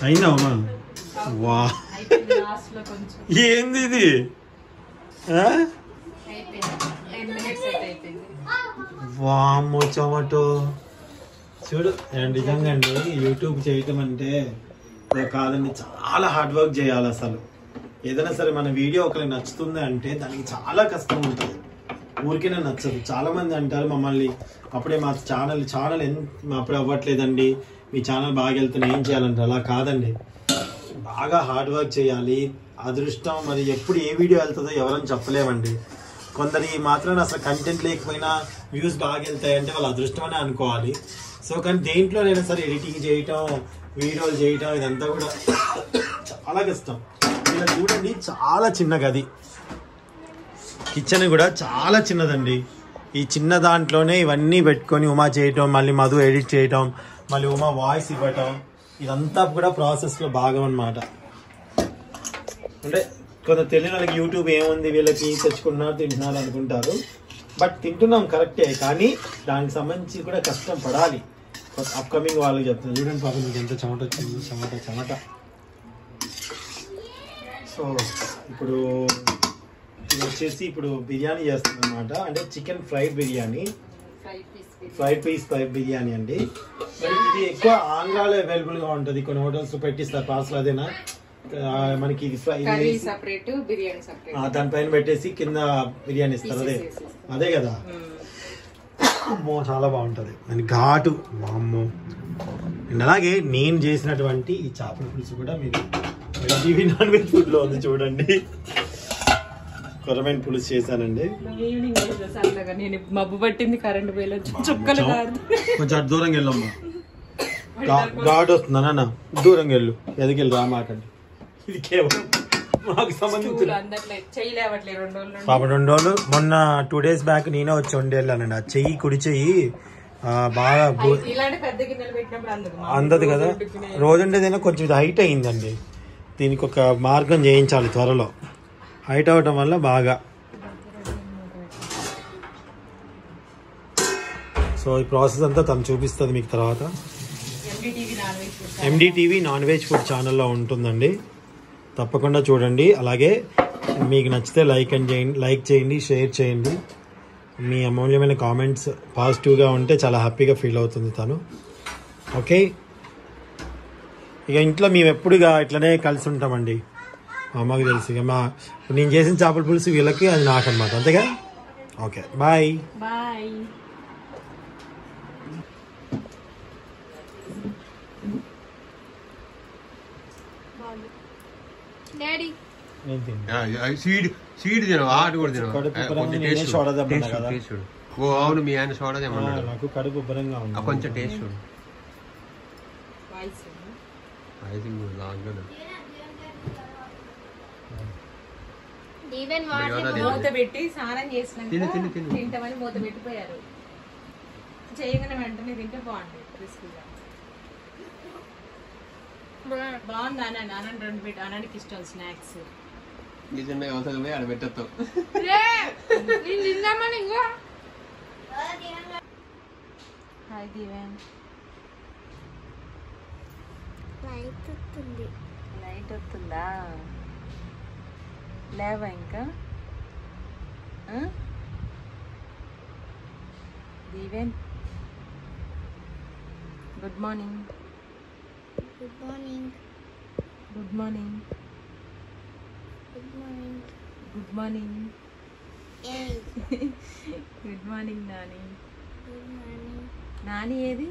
అయిందా అమ్మా వా అయిపోయింది లాస్ట్ లో కొంచెం ఏంది ఇది ఆ? అయిపోయింది టెన్ మినిట్స్ అయితే అయిపోయింది వామ్మో టమాటో చూడు నేను నిజంగా అండి యూట్యూబ్ చేయటం అంటే ఇదే కాదండి చాలా హార్డ్ వర్క్ చేయాలి అసలు ఏదైనా సరే మన వీడియో ఒకరికి నచ్చుతుంది అంటే దానికి చాలా కష్టం ఉంటుంది ఊరికేనే నచ్చదు చాలా మంది అంటారు మమ్మల్ని అప్పుడే మా ఛానల్ ఛానల్ ఎంత అప్పుడే అవ్వట్లేదండి మీ ఛానల్ బాగా వెళ్తున్నా ఏం చేయాలంటారు అలా కాదండి బాగా హార్డ్ వర్క్ చేయాలి అదృష్టం మరి ఎప్పుడు ఏ వీడియో వెళ్తుందో ఎవరని చెప్పలేమండి కొందరి మాత్రం అసలు కంటెంట్ లేకపోయినా వ్యూస్ బాగా వెళ్తాయి అంటే వాళ్ళ అదృష్టం అని అనుకోవాలి సో కానీ దేంట్లోనైనా సరే ఎడిటింగ్ చేయటం వీడియోలు చేయటం ఇదంతా కూడా చాలా కష్టం ఇలా చూడండి చాలా చిన్న గది కిచెన్ కూడా చాలా చిన్నదండి ఈ చిన్న దాంట్లోనే ఇవన్నీ పెట్టుకొని ఉమా చేయటం మళ్ళీ మధు ఎడిట్ చేయటం మళ్ళీ ఉమా వాయిస్ ఇవ్వటం ఇదంతా కూడా ప్రాసెస్లో భాగం అన్నమాట అంటే కొంత తెలియని వాళ్ళకి యూట్యూబ్ ఏముంది వీళ్ళకి తెచ్చుకుంటున్నారు తింటున్నారు అనుకుంటారు బట్ తింటున్నాం కరెక్టే కానీ దానికి సంబంధించి కూడా కష్టం పడాలి అప్కమింగ్ వాళ్ళకి చెప్తాను చూడండి పాపం మీకు ఎంత చెమట వచ్చింది చెమట చెమట సో ఇప్పుడు ఇది వచ్చేసి ఇప్పుడు బిర్యానీ చేస్తున్నాం అనమాట అంటే chicken fried biryani fry piece fried piece fry biryani అండి మరి ఇది ఎక్కువ ఆంధ్రాలో అవైలబుల్ గా ఉంటది కొన్ని హోటల్స్ లో పెట్టిస్తారు పార్సల్ అదేనా ఆ, మనకి ఇది ఫ్రై ఇది కర్రీ వేసి- సపరేట్ బిర్యానీ సపరేట్ ఆ, దానిపైన పెట్టేసి కింద బిర్యానీ ఇస్తారు అదే అదే కదా అమ్మో చాలా బాగుంటది అని ఘాటు అమ్మో అండ్ అలాగే నేను చేసినటువంటి ఈ చేపల పులుసు కూడా మీరు టీవీ నాన్ వెజ్ ఫుడ్ లో ఉంది చూడండి కొరమైన పులుసు చేశానండి ఈవినింగ్ చల్లగా నేను మబ్బు పట్టింది కరెంట్ పోయిలో చుక్కలు కాదు కొంచెం అటు దూరంగా వెళ్ళమ్మా గా- ఘాటు వస్తుందా నాన్న దూరంగా వెళ్ళు ఎదికెళ్ళి రా మాకండి ఇది కేవలం మాకు సంబంధించిన చూడు అందట్లే చేయలేవట్లే రెండు రోజులు నుండి. పాప రెండు రోజులు మొన్న టూ డేస్ బ్యాక్ నేనే వచ్చి వండి వెళ్ళానండి ఆ చెయ్యి కుడి చెయ్యి ఆ, బాగా బు- ఇలాంటి పెద్ద గిన్నెలు పెట్టినప్పుడు అందదు అందదు కదా రోజుండేదైనా కొంచెం ఇది హైట్ అయిందండి దీనికి ఒక మార్గం చేయించాలి త్వరలో హైట్ అవ్వటం వల్ల బాగా సో ఈ ప్రాసెస్ అంతా తను చూపిస్తుంది మీకు తర్వాత NDTV non veg food NDTV non veg food ఛానల్లో ఉంటుందండి తప్పకుండా చూడండి అలాగే మీకు నచ్చితే లైక్ అండ్ చేయండి లైక్ చేయండి షేర్ చేయండి మీ అమూల్యమైన కామెంట్స్ పాజిటివ్గా ఉంటే చాలా హ్యాపీగా ఫీల్ అవుతుంది తను ఓకే ఇక ఇంట్లో మేము ఎప్పుడుగా ఇట్లనే కలిసి ఉంటామండి మా అమ్మకి తెలుసు ఇక మా నేను చేసిన చేపల పులుసు వీళ్ళకి అది నాకు అనమాట అంతేగా ఓకే బాయ్ బాయ్ డాడీ నేను తిన్నా స్వీట్ స్వీట్ తినవు ఆట కూడా తినవు కడుపు ఆ, ఉబ్బరంగా కొంచెం నేనే టేస్ట్ సోడా చూడు. తెమ్మన్నా టేస్ట్ చూడు, కదా. టేస్ట్ చూడు ఓ అవును మీ ఆయన సోడా ఆ, తెమ్మన్నాడు నాకు కడుపు ఉబ్బరంగా ఉంది ఆ, కొంచెం టేస్ట్ చూడు వాయిస్ ఐదు దాంట్లో ఈవెన్ ఏమన్నా మూత పెట్టి స్నానం చేసినాక తిను, తిను, తిను. తింటామని మూత పెట్టిపోయారు చేయగానే వెంటనే తింటే బాగుంటుంది క్రిస్పీగా బాగుంది అనండి అనండి రెండు పెట్టి అనానికి ఇష్టం స్నాక్స్ నిజంగా అవసరం పోయి ఆడ పెట్టేస్తావు నేను తిందామని ఇంకో హాయ్ దీవెన్ లైట్ వస్తుంది లైట్ వస్తుందా లేవా ఇంకా ఆ? Deeven good morning good morning good morning good morning good morning ఏ good morning Nani good morning Nani ఏది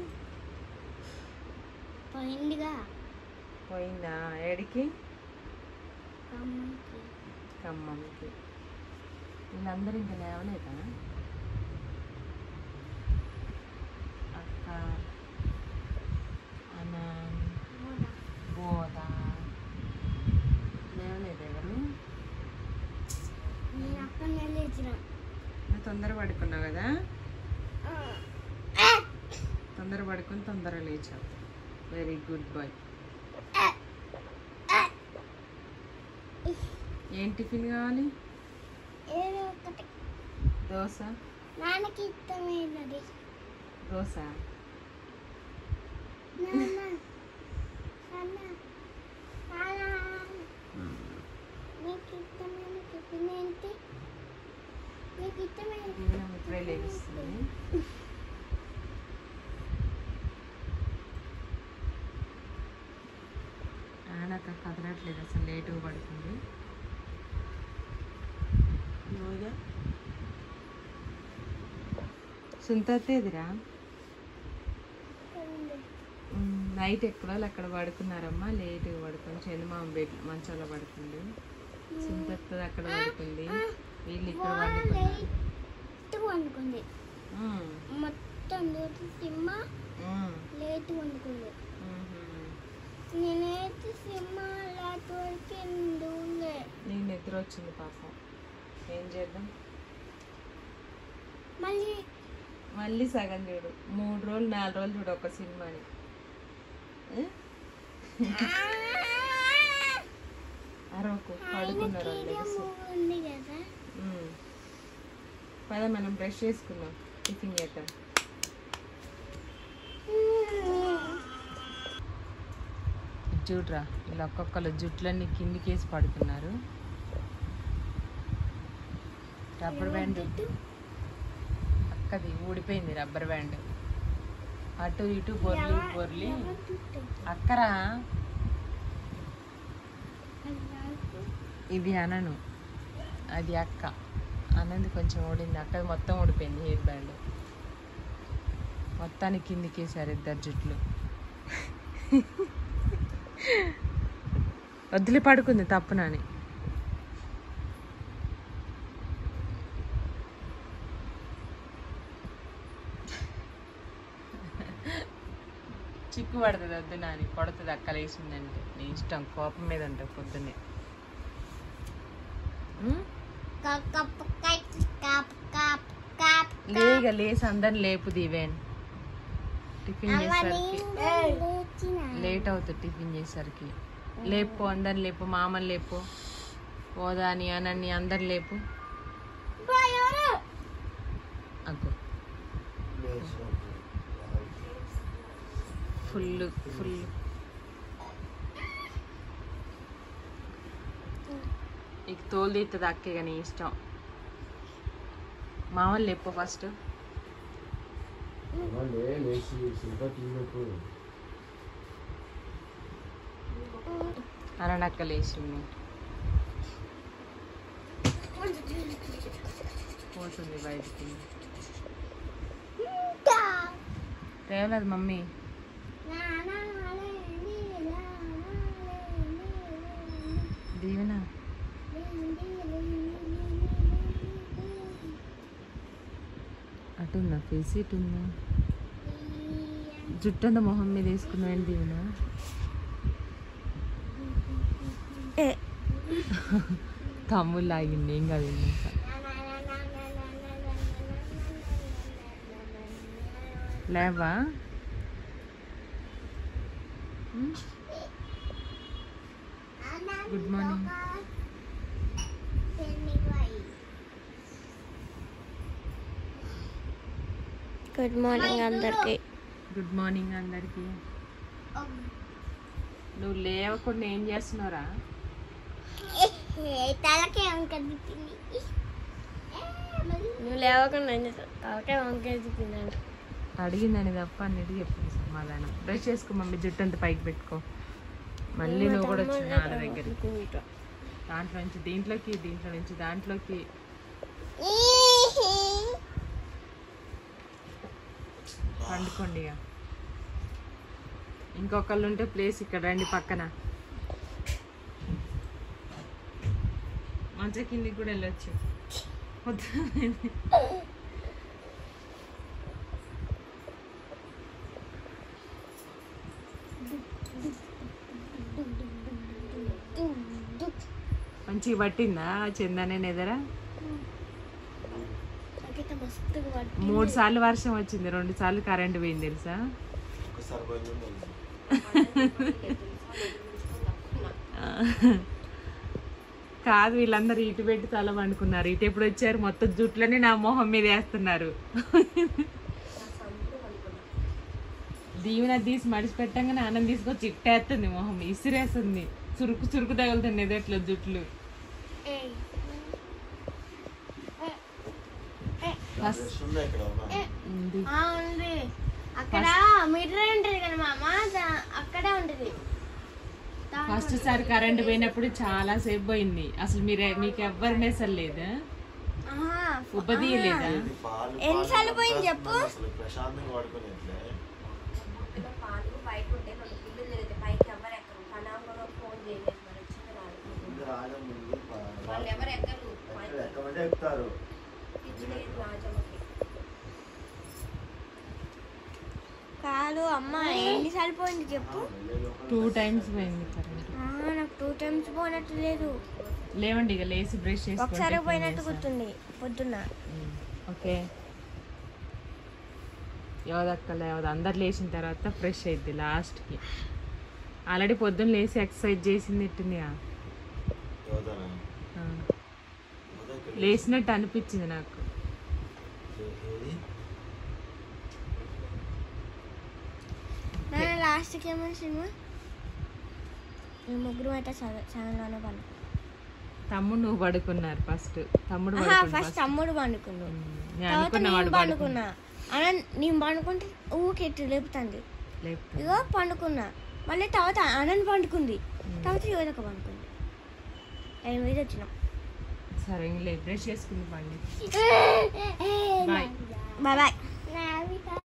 పోయిందిగా పోయిందా ఏడికి అమ్మకి ఖమ్మంకి వీళ్ళందరూ ఇంకా లేవలేదా అక్క అన్న బోధ లేవలేదు ఎవరు నేను అక్కడ లేచిన నువ్వు తొందర పడుకున్నావు కదా తొందర పడుకొని తొందర లేచావు వెరీ గుడ్ బాయ్ ఏం టిఫిన్ కావాలి ఏదో ఒకటి దోశ నాన్నకి ఇష్టమైనది దోశ నాన్న నాన్న నాకు కదలట్లేదు అసలు లేటుగా పడుతుంది సుంతేదిరా నైట్ ఎక్కడో అక్కడ పడుకున్నారమ్మా లేటుగా పడుకొని చందమామ బెడ్ మంచంలో పడుకుంది సుంతత్తది అక్కడ పడుకుంది వీళ్ళు ఇక్కడ పడుకున్నారు లేట్ వండుకుంది ఉమ్, మొత్తం రోజు సినిమ ఉమ్, లేట్ వండుకుంది ఉమ్మ్. నేనైతే సినిమా లేట్ వరకు ఎందులే నీకు నిద్ర వచ్చింది పాపం ఏం చేద్దాం మళ్ళీ మళ్ళీ సగం చూడు మూడు రోజులు నాలుగు రోజులు చూడు ఒక సినిమాని ఏ? అరవకు పడుకున్నారు వాళ్ళు లెగ్స్. ఉంది కదా ఉమ్. పద మనం బ్రష్ చేసుకుందాం టిఫిన్ చేద్దాం ఇది చూడరా ఇలా ఒక్కొక్కరు జుట్లన్నీ కిందికేసి పడుతున్నారు రబ్బర్ బ్యాండ్ అక్కది ఊడిపోయింది రబ్బర్ బ్యాండ్ అటు ఇటు బొర్లి బొర్లి అక్కరా ఇది అనను అది అక్క అన్నది కొంచెం ఊడింది అక్కది మొత్తం ఊడిపోయింది హెయిర్ బ్యాండ్ మొత్తానికి కిందికేసారు ఇద్దరు జుట్లు వదిలి పడుకుంది తప్పునని చిక్కు పడుతుంది వద్దు నాని కొడుతుంది అక్కలేసిందంటే నీ ఇష్టం కోపం మీద ఉంటుంది పొద్దున్నే ఉమ్? Cup cup cup cup cup లేక లేసి అందరిని లేపు దీవేన్ టిఫిన్ చేసరికి లేచిన లేట్ అవుతుంది టిఫిన్ చేసరికి లేపు అందరిని లేపు మామని లేపు ఓదాని అనని అందరు లేపు అగ్గు ఫుల్ ఫుల్ ఇక తోలు తీస్తుంది అక్కే కానీ ఇష్టం మామని లేపు ఫస్ట్ అనడక్క లేచింది పోతుంది బయటికి తేవలేదు మమ్మీ దీవెన అటుందా ఫేస్ ఇటు ఉందా జుట్టు అంతా మొహం మీద వేసుకున్నావు దీవెన తమ్ముళ్ళు లాగింది ఏం కాదు ఇంకా లేవా గుడ్ మార్నింగ్ గుడ్ మార్నింగ్ అందరికి గుడ్ మార్నింగ్ అందరికి నువ్వు లేవకుండా ఏం చేస్తున్నావురా తలకే వంకది నువ్వు లేవకుండా ఏం చేస్తావు తలకే వంకది తిన్నాను అడిగిందని తప్ప అన్నిటి చెప్పింది సమాధానం బ్రష్ చేసుకో మమ్మీ జుట్టు అంతా పైకి పెట్టుకో మళ్ళీ నువ్వు కూడా వచ్చి నాన్న దగ్గరికి దాంట్లో నుంచి దీంట్లోకి దీంట్లో నుంచి దాంట్లోకి పండుకోండి ఇక ఇంకొకళ్ళు ఉంటే ప్లేస్ ఇక్కడ రండి పక్కన మంచ కిందికి కూడా వెళ్ళొచ్చు వద్దు. మంచిగా పట్టిందా చందనే ఎదరా నాకైతే మస్తుగా పట్టు మూడు సార్లు వర్షం వచ్చింది రెండు సార్లు కరెంట్ పోయింది తెలుసా ఒకసారి పోయిందో కాదు వీళ్ళందరూ ఇటు పెట్టి తల పండుకున్నారు ఇటు ఎప్పుడు వచ్చారు మొత్తం జుట్లని నా మొహం మీద వేస్తున్నారు దీవెన తీసి మడిచి పెట్టంగానే ఆనందం తీసుకొచ్చి ఇట్టేస్తుంది మొహం ఇసిరేస్తుంది చురుకు చురుకు తగులుతుంది ఎట్లా జుట్లు ఫస్ట్ బ్రష్ ఉందా ఇక్కడ అవునా? ఉంది. ఆ, ఉంది అక్కడ మిర్రర్ ఉంటది కదా మామ దా- అక్కడే ఉంటది ఫస్ట్ సారి కరెంట్ పోయినప్పుడు చాలా సేపు పోయింది అసలు మీరు మీకు ఎవ్వరి మెసలు లేదా ఉబ్బదీయలేదా ఎన్నిసార్లు పోయింది చెప్పు అసలు ప్రశాంతంగా పడుకునేట్లే పాలు బయట ఉంటే రెండు పిల్లలు తిరిగితే పైకి ఎవరు ఎక్కరు పనాంగంలో ఫోన్ చేయలేదు మరి వచ్చింది రాదు ముందు రాజం ముందు ప- వాళ్ళు ఎవరు ఎక్కరు ఎక్కడ ఎక్కమంటే ఎక్కుతారు పిచ్చిలేదు రాజమ్మకి కాదు అమ్మ ఎన్నిసార్లు పోయింది చెప్పు టూ టైమ్స్ పోయింది కరెంట్ ఆ, నాకు టూ టైమ్స్ పోయినట్టు లేదు లేవండి ఇక లేచి బ్రష్ ఒకసారి చేసుకుంటే పోయినట్టు గుర్తుంది పొద్దున్న ఓకే యోదక్క లేవదు అందరు లేచిన తర్వాత ఫ్రెష్ అయింది లాస్ట్కి ఆల్రెడీ పొద్దున్న లేచి ఎక్సర్సైజ్ చేసింది ఇట్టుందిగా యోధన ఆ. యోధ ఇక్కడ లేచినట్టు అనిపించింది నాకు ఏది నేను లాస్ట్కి ఏమైనా సినిమా ఈ ముగ్గురు అయితే ఛానల్లోనే పండుకున్నాం తమ్ముడు నువ్వు పడుకున్నారు ఫస్ట్ తమ్ముడు ఫస్ట్ పడుకున్నాడు తమ్ముడు పండుకున్నాడు నేను తర్వాత అనుకున్న నేను వాడు పండుకున్నా అలా నేను పండుకుంటే ఊకే ఇట్టు లేపుతుంది లేపు ఇగో పండుకున్నా మళ్ళీ తర్వాత ఆనంద్ పండుకుంది తర్వాత యువతక పండుకుంది ఎనిమిది వచ్చినాం సరే ఇంక బ్రష్ చేసుకుంది పండి బాయ్ బాయ్ బాయ్